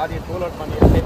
பாதி tool out பண்ணியாச்சு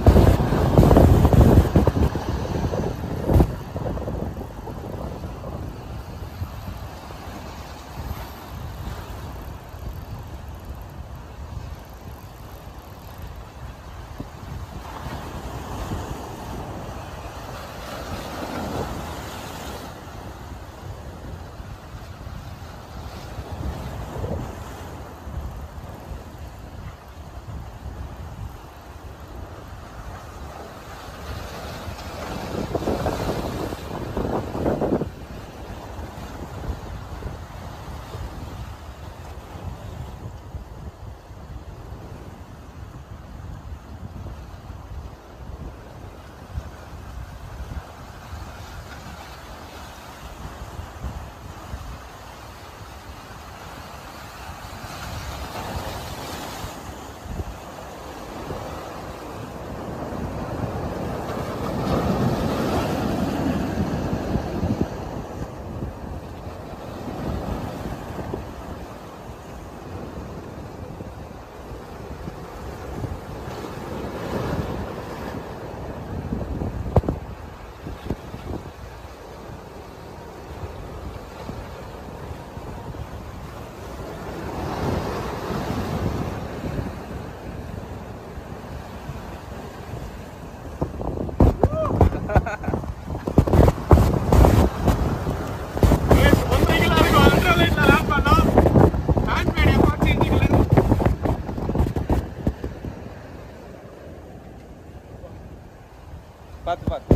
பார்த்து பார்த்து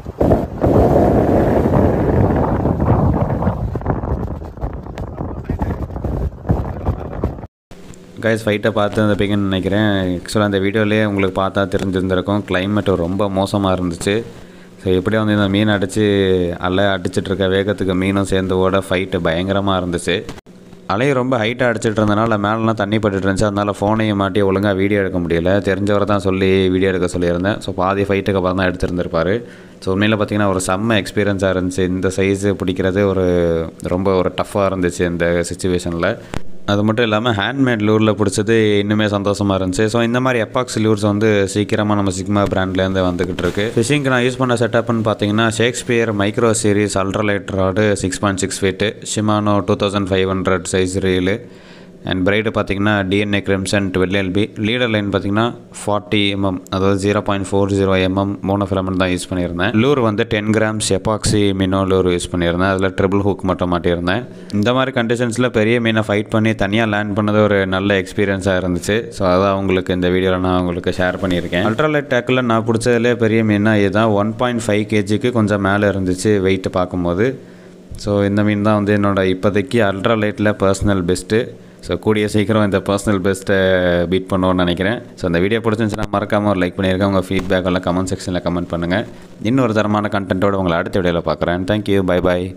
கைஸ் ஃபைட்டை பார்த்து இருந்திருப்பீங்கன்னு நினைக்கிறேன் ஆக்சுவலாக அந்த வீடியோலேயே உங்களுக்கு பார்த்தா தெரிஞ்சிருந்திருக்கும் climate ரொம்ப மோசமாக இருந்துச்சு ஸோ எப்படியும் வந்து இந்த மீன் அடித்து அலை அடிச்சிட்டு இருக்க வேகத்துக்கு மீனும் சேர்ந்து ஓட ஃபைட்டு பயங்கரமாக இருந்துச்சு அலையும் ரொம்ப ஹைட்டாக அடிச்சிட்டு இருந்தனால மேலெலாம் தண்ணி பட்டுட்டு இருந்துச்சு அதனால ஃபோனையும் மாட்டி ஒழுங்காக வீடியோ எடுக்க முடியல தெரிஞ்சவரை தான் சொல்லி வீடியோ எடுக்க சொல்லியிருந்தேன் ஸோ பாதி ஃபைட்டுக்கு அப்புறம் தான் எடுத்திருந்திருப்பாரு ஸோ உண்மையில் பார்த்தீங்கன்னா ஒரு செம்ம எக்ஸ்பீரியன்ஸாக இருந்துச்சு இந்த சைஸு பிடிக்கிறது ஒரு ரொம்ப ஒரு டஃப்பாக இருந்துச்சு இந்த சுச்சுவேஷனில் அது மட்டும் இல்லாமல் ஹேண்ட்மேட் லூரில் பிடிச்சது இன்னுமே சந்தோஷமாக இருந்துச்சு ஸோ இந்த மாதிரி எப்பாக்ஸ் லூர்ஸ் வந்து சீக்கிரமாக நம்ம சிக்மா பிராண்ட்லேருந்து வந்துக்கிட்டு இருக்கு ஃபிஷிங்க்கு நான் யூஸ் பண்ண செட்டப்னு பார்த்தீங்கன்னா Shakespeare micro series ultralight rod six point six feet Shimano two thousand five hundred size reel and braid பார்த்தீங்கன்னா DNA crimson twelve LB leader line பார்த்தீங்கன்னா ஃபார்ட்டி எம்எம் அதாவது zero point four zero MM mono filament தான் use பண்ணியிருந்தேன் lure வந்து ten grams epoxy minnow lure use பண்ணியிருந்தேன் அதில் triple hook மட்டும் மாட்டியிருந்தேன் இந்த மாதிரி கண்டிஷன்ஸில் பெரிய மீனை ஃபைட் பண்ணி தனியாக லேண்ட் பண்ணது ஒரு நல்ல எக்ஸ்பீரியன்ஸாக இருந்துச்சு ஸோ அதான் உங்களுக்கு இந்த வீடியோவில் நான் உங்களுக்கு ஷேர் பண்ணியிருக்கேன் அல்ட்ராலைட் டேக்கில் நான் பிடிச்சதுலே பெரிய மீனா இதுதான் ஒன் பாயிண்ட் ஃபைவ் கேஜிக்கு கொஞ்சம் மேலே இருந்துச்சு வெயிட் பார்க்கும்போது ஸோ இந்த மீன் தான் வந்து என்னோட இப்போதைக்கு அல்ட்ராலைட்டில் பர்சனல் பெஸ்ட்டு ஸோ கூடிய சீக்கிரம் இந்த பர்சனல் பெஸ்ட்டை பீட் பண்ணுவோன்னு நினைக்கிறேன் ஸோ இந்த வீடியோ பிடிச்சிருந்துச்சுன்னா மறக்காமல் ஒரு லைக் பண்ணியிருக்கேன் உங்கள் ஃபீட்பேக் எல்லாம் கமெண்ட் செக்ஷனில் கமெண்ட் பண்ணுங்கள் இன்னொரு தரமான கண்டென்ட்டோட உங்களை அடுத்த வீடியோவில் பார்க்குறேன் தேங்க்யூ பை பாய்